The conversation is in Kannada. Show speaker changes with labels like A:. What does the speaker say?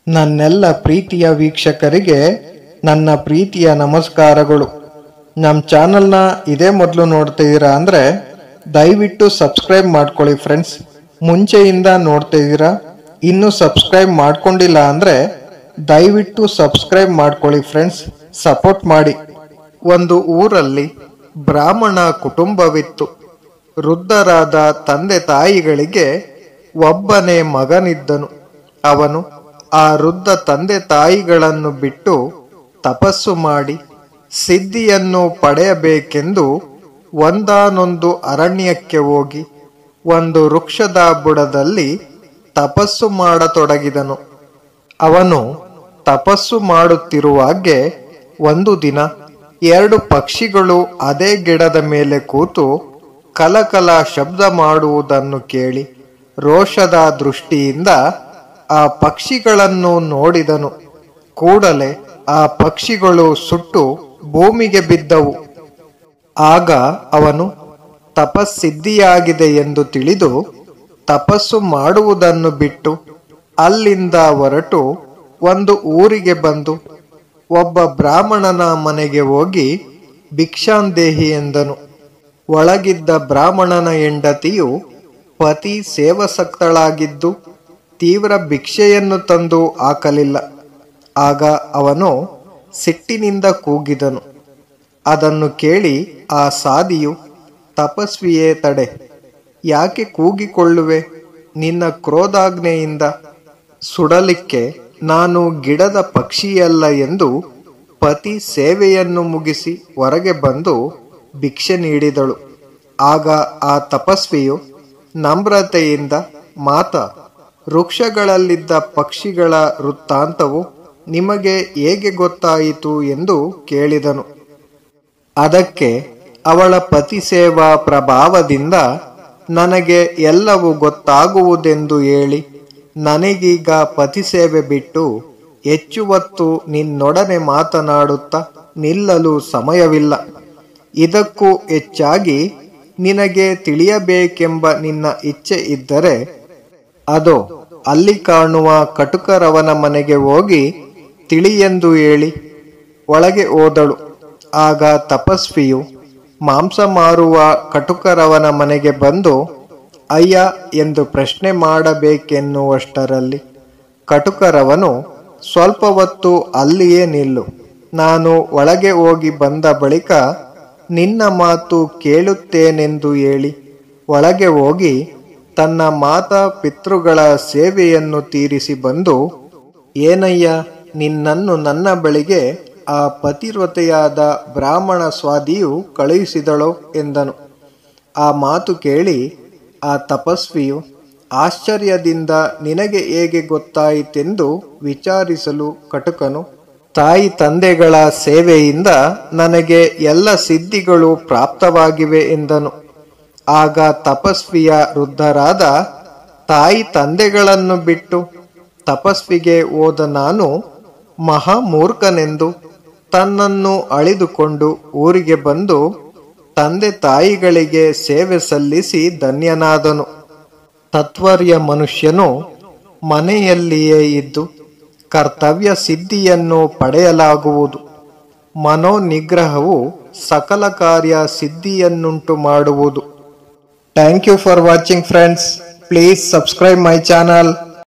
A: ನನ್ನೆಲ್ಲ ಪ್ರೀತಿಯ ವೀಕ್ಷಕರಿಗೆ ನನ್ನ ಪ್ರೀತಿಯ ನಮಸ್ಕಾರಗಳು ನಮ್ಮ ಚಾನಲ್ನ ಇದೇ ಮೊದಲು ನೋಡ್ತಿದ್ದೀರಾ ಅಂದರೆ ದಯವಿಟ್ಟು ಸಬ್ಸ್ಕ್ರೈಬ್ ಮಾಡ್ಕೊಳ್ಳಿ ಫ್ರೆಂಡ್ಸ್ ಮುಂಚೆಯಿಂದ ನೋಡ್ತಿದ್ದೀರಾ ಇನ್ನೂ ಸಬ್ಸ್ಕ್ರೈಬ್ ಮಾಡ್ಕೊಂಡಿಲ್ಲ ಅಂದರೆ ದಯವಿಟ್ಟು ಸಬ್ಸ್ಕ್ರೈಬ್ ಮಾಡ್ಕೊಳ್ಳಿ ಫ್ರೆಂಡ್ಸ್ ಸಪೋರ್ಟ್ ಮಾಡಿ ಒಂದು ಊರಲ್ಲಿ ಬ್ರಾಹ್ಮಣ ಕುಟುಂಬವಿತ್ತು ವೃದ್ಧರಾದ ತಂದೆ ತಾಯಿಗಳಿಗೆ ಒಬ್ಬನೇ ಮಗನಿದ್ದನು ಅವನು ಆ ವೃದ್ಧ ತಂದೆ ತಾಯಿಗಳನ್ನು ಬಿಟ್ಟು ತಪಸ್ಸು ಮಾಡಿ ಸಿದ್ಧಿಯನ್ನು ಪಡೆಯಬೇಕೆಂದು ಒಂದಾನೊಂದು ಅರಣ್ಯಕ್ಕೆ ಹೋಗಿ ಒಂದು ವೃಕ್ಷದ ಬುಡದಲ್ಲಿ ತಪಸ್ಸು ಮಾಡತೊಡಗಿದನು ಅವನು ತಪಸ್ಸು ಮಾಡುತ್ತಿರುವಾಗೆ ಒಂದು ದಿನ ಎರಡು ಪಕ್ಷಿಗಳು ಅದೇ ಗಿಡದ ಮೇಲೆ ಕೂತು ಕಲಕಲ ಶಬ್ದ ಮಾಡುವುದನ್ನು ಕೇಳಿ ರೋಷದ ದೃಷ್ಟಿಯಿಂದ ಆ ಪಕ್ಷಿಗಳನ್ನು ನೋಡಿದನು ಕೂಡಲೇ ಆ ಪಕ್ಷಿಗಳು ಸುಟ್ಟು ಭೂಮಿಗೆ ಬಿದ್ದವು ಆಗ ಅವನು ತಪಸ್ಸಿದ್ಧಿಯಾಗಿದೆ ಎಂದು ತಿಳಿದು ತಪಸ್ಸು ಮಾಡುವುದನ್ನು ಬಿಟ್ಟು ಅಲ್ಲಿಂದ ಹೊರಟು ಒಂದು ಊರಿಗೆ ಬಂದು ಒಬ್ಬ ಬ್ರಾಹ್ಮಣನ ಮನೆಗೆ ಹೋಗಿ ಭಿಕ್ಷಾಂದೇಹಿ ಎಂದನು ಒಳಗಿದ್ದ ಬ್ರಾಹ್ಮಣನ ಹೆಂಡತಿಯು ಪತಿ ಸೇವಸಕ್ತಳಾಗಿದ್ದು ತೀವ್ರ ಭಿಕ್ಷೆಯನ್ನು ತಂದು ಹಾಕಲಿಲ್ಲ ಆಗ ಅವನು ಸಿಟ್ಟಿನಿಂದ ಕೂಗಿದನು ಅದನ್ನು ಕೇಳಿ ಆ ಸಾದಿಯು ತಪಸ್ವಿಯೇ ತಡೆ ಯಾಕೆ ಕೂಗಿಕೊಳ್ಳುವೆ ನಿನ್ನ ಕ್ರೋಧಾಜ್ಞೆಯಿಂದ ಸುಡಲಿಕ್ಕೆ ನಾನು ಗಿಡದ ಪಕ್ಷಿಯಲ್ಲ ಎಂದು ಪತಿ ಸೇವೆಯನ್ನು ಮುಗಿಸಿ ಹೊರಗೆ ಬಂದು ಭಿಕ್ಷೆ ನೀಡಿದಳು ಆಗ ಆ ತಪಸ್ವಿಯು ನಮ್ರತೆಯಿಂದ ಮಾತ ವೃಕ್ಷಗಳಲ್ಲಿದ್ದ ಪಕ್ಷಿಗಳ ವೃತ್ತಾಂತವು ನಿಮಗೆ ಹೇಗೆ ಗೊತ್ತಾಯಿತು ಎಂದು ಕೇಳಿದನು ಅದಕ್ಕೆ ಅವಳ ಪತಿ ಸೇವಾ ಪ್ರಭಾವದಿಂದ ನನಗೆ ಎಲ್ಲವೂ ಗೊತ್ತಾಗುವುದೆಂದು ಹೇಳಿ ನನಗೀಗ ಪತಿ ಸೇವೆ ಬಿಟ್ಟು ಹೆಚ್ಚು ಹೊತ್ತು ನಿನ್ನೊಡನೆ ಮಾತನಾಡುತ್ತಾ ನಿಲ್ಲಲು ಸಮಯವಿಲ್ಲ ಇದಕ್ಕೂ ಹೆಚ್ಚಾಗಿ ನಿನಗೆ ತಿಳಿಯಬೇಕೆಂಬ ನಿನ್ನ ಇಚ್ಛೆ ಇದ್ದರೆ ಅದೋ ಅಲ್ಲಿ ಕಾಣುವ ಕಟುಕರವನ ಮನೆಗೆ ಹೋಗಿ ತಿಳಿಯೆಂದು ಹೇಳಿ ಒಳಗೆ ಹೋದಳು ಆಗ ತಪಸ್ವಿಯು ಮಾಂಸ ಮಾರುವ ಕಟುಕರವನ ಮನೆಗೆ ಬಂದು ಅಯ್ಯ ಎಂದು ಪ್ರಶ್ನೆ ಮಾಡಬೇಕೆನ್ನುವಷ್ಟರಲ್ಲಿ ಕಟುಕರವನು ಸ್ವಲ್ಪ ಹೊತ್ತು ಅಲ್ಲಿಯೇ ನಿಲ್ಲು ನಾನು ಒಳಗೆ ಹೋಗಿ ಬಂದ ಬಳಿಕ ನಿನ್ನ ಮಾತು ಕೇಳುತ್ತೇನೆಂದು ಹೇಳಿ ಒಳಗೆ ಹೋಗಿ ತನ್ನ ಮಾತಾ ಪಿತೃಗಳ ಸೇವೆಯನ್ನು ತೀರಿಸಿ ಬಂದು ಏನಯ್ಯ ನಿನ್ನನ್ನು ನನ್ನ ಬಳಿಗೆ ಆ ಪತಿವ್ರತೆಯಾದ ಬ್ರಾಹ್ಮಣ ಸ್ವಾದಿಯು ಕಳುಹಿಸಿದಳೋ ಎಂದನು ಆ ಮಾತು ಕೇಳಿ ಆ ತಪಸ್ವಿಯು ಆಶ್ಚರ್ಯದಿಂದ ನಿನಗೆ ಹೇಗೆ ಗೊತ್ತಾಯಿತೆಂದು ವಿಚಾರಿಸಲು ಕಟುಕನು ತಾಯಿ ತಂದೆಗಳ ಸೇವೆಯಿಂದ ನನಗೆ ಎಲ್ಲ ಸಿದ್ಧಿಗಳು ಪ್ರಾಪ್ತವಾಗಿವೆ ಎಂದನು ಆಗ ತಪಸ್ವಿಯ ವೃದ್ಧರಾದ ತಾಯಿ ತಂದೆಗಳನ್ನು ಬಿಟ್ಟು ತಪಸ್ವಿಗೆ ಹೋದ ನಾನು ಮಹಾಮೂರ್ಖನೆಂದು ತನ್ನನ್ನು ಅಳಿದುಕೊಂಡು ಊರಿಗೆ ಬಂದು ತಂದೆ ತಾಯಿಗಳಿಗೆ ಸೇವೆ ಸಲ್ಲಿಸಿ ಧನ್ಯನಾದನು ತತ್ವರ್ಯ ಮನುಷ್ಯನು ಮನೆಯಲ್ಲಿಯೇ ಇದ್ದು ಕರ್ತವ್ಯ ಸಿದ್ಧಿಯನ್ನು ಪಡೆಯಲಾಗುವುದು ಮನೋನಿಗ್ರಹವು ಸಕಲ ಕಾರ್ಯ ಸಿದ್ಧಿಯನ್ನುಂಟು ಮಾಡುವುದು thank you for watching friends please subscribe my channel